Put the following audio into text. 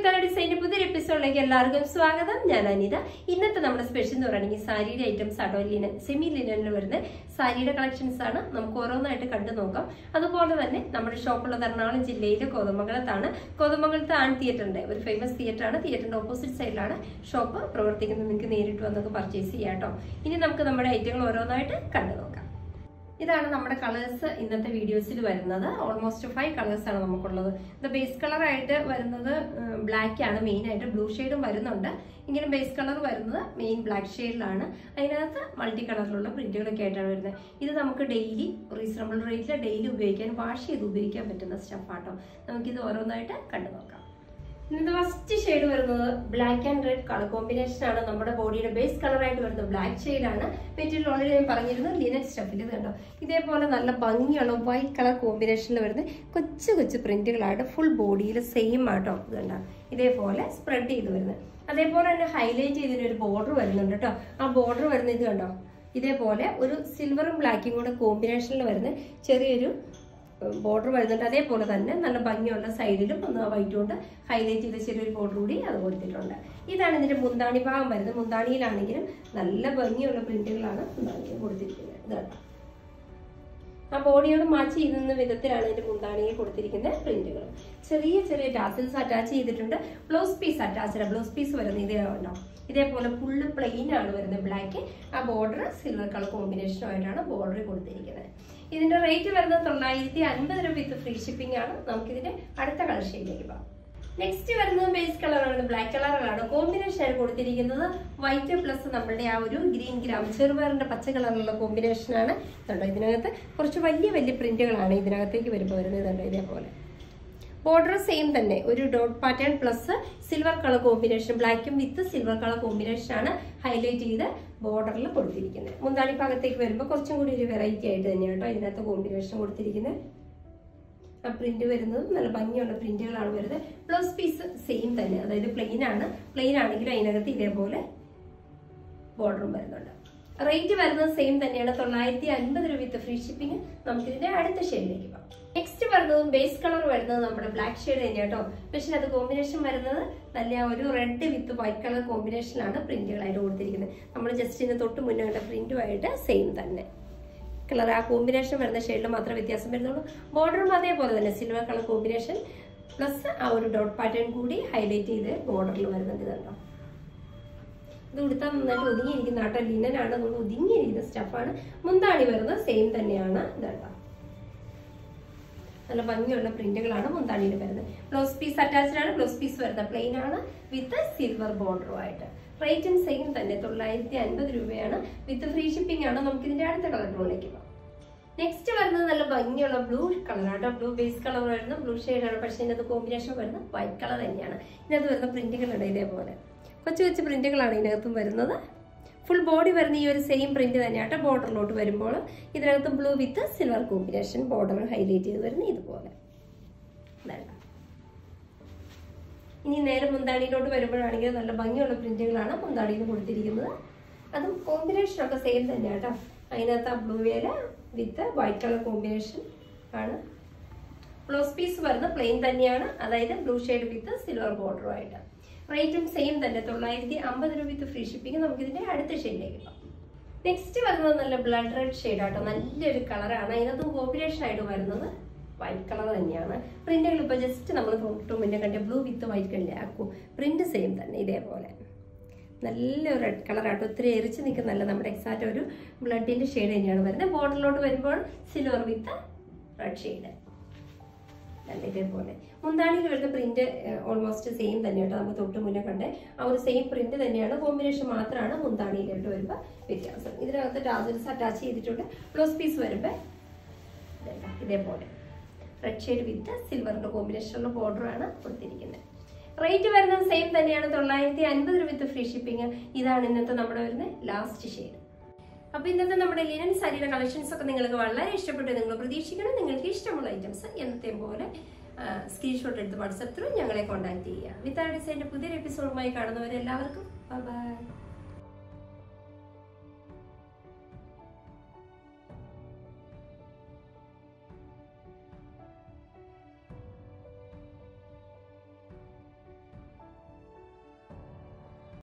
വിത്താന ഡിസൈൻ്റെ പുതിയൊരു എപ്പിസോഡിലേക്ക് എല്ലാവർക്കും സ്വാഗതം ഞാൻ അനിത ഇന്നത്തെ നമ്മുടെ സ്പെഷ്യൽ എന്ന് പറയുകയാണെങ്കിൽ സാരിയുടെ ഐറ്റംസ് ആട്ടോ ലിനൻ സെമി ലിനനിൽ വരുന്ന സാരിയുടെ കളക്ഷൻസ് ആണ് നമുക്ക് ഓരോന്നായിട്ട് കണ്ടു നോക്കാം അതുപോലെ തന്നെ നമ്മുടെ ഷോപ്പുള്ളത് എറണാകുളം ജില്ലയിലെ കോതമംഗലത്താണ് കോതമംഗലത്ത് ആൺ തിയേറ്ററിന്റെ ഒരു ഫേമസ് തിയേറ്റർ ആണ് തിയേറ്ററിന്റെ ഓപ്പോസിറ്റ് സൈഡിലാണ് ഷോപ്പ് പ്രവർത്തിക്കുന്നത് നിങ്ങൾക്ക് നേരിട്ട് വന്നൊക്കെ പർച്ചേസ് ചെയ്യാം കേട്ടോ ഇനി നമുക്ക് നമ്മുടെ ഐറ്റങ്ങൾ ഓരോന്നായിട്ട് കണ്ടു നോക്കാം ഇതാണ് നമ്മുടെ കളേഴ്സ് ഇന്നത്തെ വീഡിയോസിൽ വരുന്നത് ഓൾമോസ്റ്റ് ഫൈവ് കളേഴ്സ് ആണ് നമുക്കുള്ളത് ഇത് ബേസ് കളർ ആയിട്ട് വരുന്നത് ബ്ലാക്ക് ആണ് മെയിൻ ആയിട്ട് ബ്ലൂ ഷെയ്ഡും വരുന്നുണ്ട് ഇങ്ങനെ ബേസ് കളർ വരുന്നത് മെയിൻ ബ്ലാക്ക് ഷെയ്ഡിലാണ് അതിനകത്ത് മൾട്ടി കളറിലുള്ള പ്രിന്റുകളൊക്കെ ആയിട്ടാണ് വരുന്നത് ഇത് നമുക്ക് ഡെയിലി റീസണബിൾ റേറ്റിൽ ഡെയിലി ഉപയോഗിക്കാൻ വാഷ് ചെയ്ത് ഉപയോഗിക്കാൻ പറ്റുന്ന സ്റ്റഫാട്ടോ നമുക്കിത് ഓരോന്നായിട്ട് കണ്ടു നോക്കാം ഇന്നത്തെ ഫസ്റ്റ് ഷെയ്ഡ് വരുന്നത് black and red colour combination ആണ് നമ്മുടെ ബോഡിയുടെ ബേസ് കളർ ആയിട്ട് വരുന്നത് ബ്ലാക്ക് ഷെയ്ഡാണ് മെറ്റീരിയൽ ഓൾറെഡി ഞാൻ പറഞ്ഞിരുന്നു ലിനൻ സ്റ്റഫിൽ ഇത് കണ്ടോ ഇതേപോലെ നല്ല ഭംഗിയുള്ള വൈറ്റ് കളർ കോമ്പിനേഷനിൽ വരുന്ന കൊച്ചു കൊച്ചു പ്രിന്റുകളായിട്ട് ഫുൾ ബോഡിയിൽ സെയിം ആട്ടോ ഇത് കണ്ടോ ഇതേപോലെ സ്പ്രെഡ് ചെയ്ത് വരുന്നത് അതേപോലെ തന്നെ ഹൈലൈറ്റ് ചെയ്തതിന് ഒരു ബോർഡർ വരുന്നുണ്ട് കേട്ടോ ആ ബോർഡർ വരുന്നത് ഇത് കണ്ടോ ഇതേപോലെ ഒരു സിൽവറും ബ്ലാക്കും കൂടെ കോമ്പിനേഷനിൽ വരുന്ന ചെറിയൊരു ബോർഡർ വരുന്നുണ്ട് അതേപോലെ തന്നെ നല്ല ഭംഗിയുള്ള സൈഡിലും ഒന്ന് വൈറ്റ് കൊണ്ട് ഹൈലൈറ്റ് ചെയ്ത ചെറിയൊരു ബോർഡർ കൂടി അത് കൊടുത്തിട്ടുണ്ട് ഇതാണ് ഇതിന്റെ മുന്താണി ഭാഗം വരുന്നത് മുന്താണിയിലാണെങ്കിലും നല്ല ഭംഗിയുള്ള പ്രിന്റുകളാണ് മുന്താണിയിൽ കൊടുത്തിരിക്കുന്നത് ഇത് കണ്ടോ ആ ബോഡിയോട് മാച്ച് ചെയ്യുന്ന വിധത്തിലാണ് ഇതിന്റെ മുന്താണിയിൽ കൊടുത്തിരിക്കുന്ന പ്രിന്റുകൾ ചെറിയ ചെറിയ ടാസിൽസ് അറ്റാച്ച് ചെയ്തിട്ടുണ്ട് blouse piece attached blouse piece വരുന്നത് ഇതേ ഉണ്ടോ ഇതേപോലെ ഫുള്ള് പ്ലെയിൻ ആണ് വരുന്നത് ബ്ലാക്ക് ആ ബോർഡർ സിൽവർ കളർ കോമ്പിനേഷനുമായിട്ടാണ് ബോർഡർ കൊടുത്തിരിക്കുന്നത് ഇതിന്റെ റേറ്റ് വരുന്നത് തൊള്ളായിരത്തി അൻപത് രൂപ വിത്ത് ഫ്രീ ഷിപ്പിംഗ് ആണ് നമുക്കിതിന്റെ അടുത്ത കളർ ഷെയ്ഡിലേക്ക് പോകാം നെക്സ്റ്റ് വരുന്നത് ബേസ് കളറാണ് ബ്ലാക്ക് കളറാണ് കോമ്പിനേഷൻ ആയി കൊടുത്തിരിക്കുന്നത് വൈറ്റ് പ്ലസ് നമ്മളുടെ ആ ഒരു ഗ്രീൻ ഗ്രാം ചെറുപയറിന്റെ പച്ച കളറിലുള്ള കോമ്പിനേഷൻ ആണ് കണ്ടോ ഇതിനകത്ത് കുറച്ച് വലിയ വലിയ പ്രിന്റുകളാണ് ഇതിനകത്തേക്ക് വരുമ്പോൾ വരുന്നത് കണ്ടോ ഇതേപോലെ ബോർഡർ സെയിം തന്നെ ഒരു dot pattern plus silver colour combination ബ്ലാക്കും വിത്ത് സിൽവർ കളർ കോമ്പിനേഷൻ ആണ് ഹൈലൈറ്റ് ചെയ്ത് ബോർഡറിൽ കൊടുത്തിരിക്കുന്നത് മുന്താണി ഭാഗത്തേക്ക് വരുമ്പോൾ കുറച്ചും കൂടി ഒരു വെറൈറ്റി ആയിട്ട് തന്നെയാണ് കേട്ടോ ഇതിനകത്ത് കോമ്പിനേഷൻ കൊടുത്തിരിക്കുന്നത് ആ പ്രിന്റ് വരുന്നത് നല്ല ഭംഗിയുള്ള പ്രിന്റുകളാണ് വരുന്നത് ബ്ലൗസ് പീസ് സെയിം തന്നെ അതായത് പ്ലെയിൻ ആണ് പ്ലെയിൻ ആണെങ്കിലും അതിനകത്ത് ഇതേപോലെ ബോർഡറും വരുന്നുണ്ട് റേറ്റ് വരുന്നത് സെയിം തന്നെയാണ് തൊള്ളായിരത്തി അൻപത് രൂപ വിത്ത് ഫ്രീ ഷിപ്പിംഗ് നമുക്കിതിന്റെ അടുത്ത ഷെയ്ഡിലേക്ക് പോകാം നെക്സ്റ്റ് വരുന്നതും ബേസ് കളർ വരുന്നത് നമ്മുടെ ബ്ലാക്ക് ഷെയ്ഡ് തന്നെയാണ് കേട്ടോ പക്ഷേ അത് കോമ്പിനേഷൻ വരുന്നത് നല്ല ഒരു റെഡ് വിത്ത് വൈറ്റ് കളർ കോമ്പിനേഷനിലാണ് പ്രിന്റുകളായിട്ട് കൊടുത്തിരിക്കുന്നത് നമ്മൾ ജസ്റ്റ് ഇതിന് തൊട്ട് മുന്നേ കണ്ട പ്രിന്റുമായിട്ട് സെയിം തന്നെ കളർ ആ കോമ്പിനേഷൻ വരുന്ന ഷെയ്ഡിൽ മാത്രമേ വ്യത്യാസം വരുന്നുള്ളൂ ബോർഡറും അതേപോലെ തന്നെ സിൽവർ കളർ കോമ്പിനേഷൻ പ്ലസ് ആ ഒരു ഡോട്ട് പാറ്റേൺ കൂടി ഹൈലൈറ്റ് ചെയ്ത് ബോർഡറിൽ വരുന്നുണ്ട് ഇതുണ്ടോ ഇത് കൊടുത്താൽ നന്നായിട്ട് ഒതുങ്ങിയിരിക്കുന്ന ആട്ടോ ലിനനാണ് നമ്മൾ ഒതുങ്ങിയിരിക്കുന്ന സ്റ്റഫാണ് മുന്താണി വരുന്നത് സെയിം തന്നെയാണ് ഇതാട്ടോ നല്ല ഭംഗിയുള്ള പ്രിന്റുകളാണ് മുന്താണിയിൽ വരുന്നത് ബ്ലൗസ് പീസ് അറ്റാച്ച്ഡ് ആണ് ബ്ലൗസ് പീസ് വരുന്നത് പ്ലെയിൻ ആണ് വിത്ത് സിൽവർ ബോർഡറുമായിട്ട് റേറ്റും സെയിം തന്നെ തൊള്ളായിരത്തി അൻപത് രൂപയാണ് വിത്ത് ഫ്രീ ഷിപ്പിംഗ് ആണ് നമുക്ക് ഇതിന്റെ അടുത്ത കളർ ടോണിലേക്ക് പോകാം നെക്സ്റ്റ് വരുന്നത് നല്ല ഭംഗിയുള്ള ബ്ലൂ കളറാണ് ബ്ലൂ ബേസ് കളർ വരുന്ന ബ്ലൂ ആണ് പക്ഷേ ഇതിനകത്ത് കോമ്പിനേഷൻ വരുന്നത് വൈറ്റ് കളർ തന്നെയാണ് ഇതിനകത്ത് വരുന്ന പ്രിന്റുകളുണ്ട് ഇതേപോലെ കൊച്ചു കൊച്ചു പ്രിന്റുകളാണ് ഇതിനകത്തും വരുന്നത് ഫുൾ ബോഡി വരുന്ന ഈ ഒരു സെയിം പ്രിന്റ് തന്നെയാട്ടോ ബോർഡറിലോട്ട് വരുമ്പോൾ ഇതിനകത്ത് blue with silver combination border highlight ചെയ്ത് വരുന്ന ഇതുപോലെ ഇതാണ് ഇനി നേരെ മുന്താണിയിലോട്ട് വരുമ്പോഴാണെങ്കിൽ നല്ല ഭംഗിയുള്ള പ്രിന്റുകളാണ് മുന്താണിയിൽ കൊടുത്തിരിക്കുന്നത് അതും കോമ്പിനേഷൻ ഒക്കെ സെയിം തന്നെയാണ് കേട്ടോ അതിനകത്ത് ആ ബ്ലൂ വേല വിത്ത് വൈറ്റ് കളർ കോമ്പിനേഷൻ ആണ് ബ്ലൗസ് പീസ് വരുന്ന പ്ലെയിൻ തന്നെയാണ് അതായത് ബ്ലൂ ഷെയ്ഡ് വിത്ത് സിൽവർ ബോർഡറുമായിട്ട് റേറ്റും സെയിം തന്നെ തൊള്ളായിരത്തി അമ്പത് രൂപ വിത്ത് ഫ്രീ ഷിപ്പിംഗ് നമുക്ക് ഇതിന്റെ അടുത്ത ഷെയ്ഡിലേക്ക് പോകാം നെക്സ്റ്റ് വരുന്നത് നല്ല ബ്ലഡ് റെഡ് ഷെയ്ഡ് ആട്ടോ നല്ലൊരു കളറാണ് അതിനകത്തും കോമ്പിനേഷൻ ആയിട്ട് വരുന്നത് വൈറ്റ് കളർ തന്നെയാണ് പ്രിന്റുകൾ ഇപ്പോൾ ജസ്റ്റ് നമ്മൾ തൊട്ട് മുന്നേ കണ്ട ബ്ലൂ വിത്ത് വൈറ്റ് കണ്ടേ ആക്കും പ്രിന്റ് സെയിം തന്നെ ഇതേപോലെ നല്ല റെഡ് കളറായിട്ട് ഒത്തിരി എരിച്ച് നിൽക്കുന്നല്ല നമ്മുടെ എക്സാക്റ്റ് ഒരു ബ്ലഡിന്റെ ഷെയ്ഡ് തന്നെയാണ് വരുന്നത് ബോർഡറിലോട്ട് വരുമ്പോൾ സിൽവർ വിത്ത് റെഡ് ഷെയ്ഡ് അല്ല ഇതേപോലെ മുന്താണിയിൽ വരുന്ന പ്രിന്റ് ഓൾമോസ്റ്റ് സെയിം തന്നെയാണ് നമുക്ക് തൊട്ട് മുന്നേ കണ്ടേ ആ ഒരു സെയിം പ്രിന്റ് തന്നെയാണ് കോമ്പിനേഷൻ മാത്രമാണ് മുന്താണിയിലോട്ട് വരുമ്പോൾ വ്യത്യാസം ഇതിനകത്ത് ടാസൽസ് അറ്റാച്ച് ചെയ്തിട്ടുണ്ട് ബ്ലൗസ് പീസ് വരുമ്പോൾ ഇതേപോലെ റെഡ് ഷെയ്ഡ് വിത്ത് സിൽവറിന്റെ കോമ്പിനേഷനുള്ള ബോർഡറാണ് കൊടുത്തിരിക്കുന്നത് റേറ്റ് വരുന്നത് സെയിം തന്നെയാണ് തൊള്ളായിരത്തി അൻപത് രൂപ വിത്ത് ഫ്രീ ഷിപ്പിംഗ് ഇതാണ് ഇന്നത്തെ നമ്മുടെ വരുന്ന ലാസ്റ്റ് ഷെയ്ഡ് അപ്പൊ ഇന്നത്തെ നമ്മുടെ ലിനൻ സാരിയുടെ കളക്ഷൻസ് ഒക്കെ നിങ്ങൾക്ക് വളരെ ഇഷ്ടപ്പെട്ടു നിങ്ങൾ പ്രതീക്ഷിക്കണം നിങ്ങൾക്ക് ഇഷ്ടമുള്ള ഐറ്റംസ് എന്നത്തെ പോലെ സ്ക്രീൻഷോട്ട് എടുത്ത് വാട്സപ്പ് ത്രൂ ഞങ്ങളെ കോൺടാക്ട് ചെയ്യുക വിത്ത് ആ ഡിസൈൻ്റെ പുതിയൊരു എപ്പിസോഡുമായി കാണുന്നവരെല്ലാവർക്കും ബൈ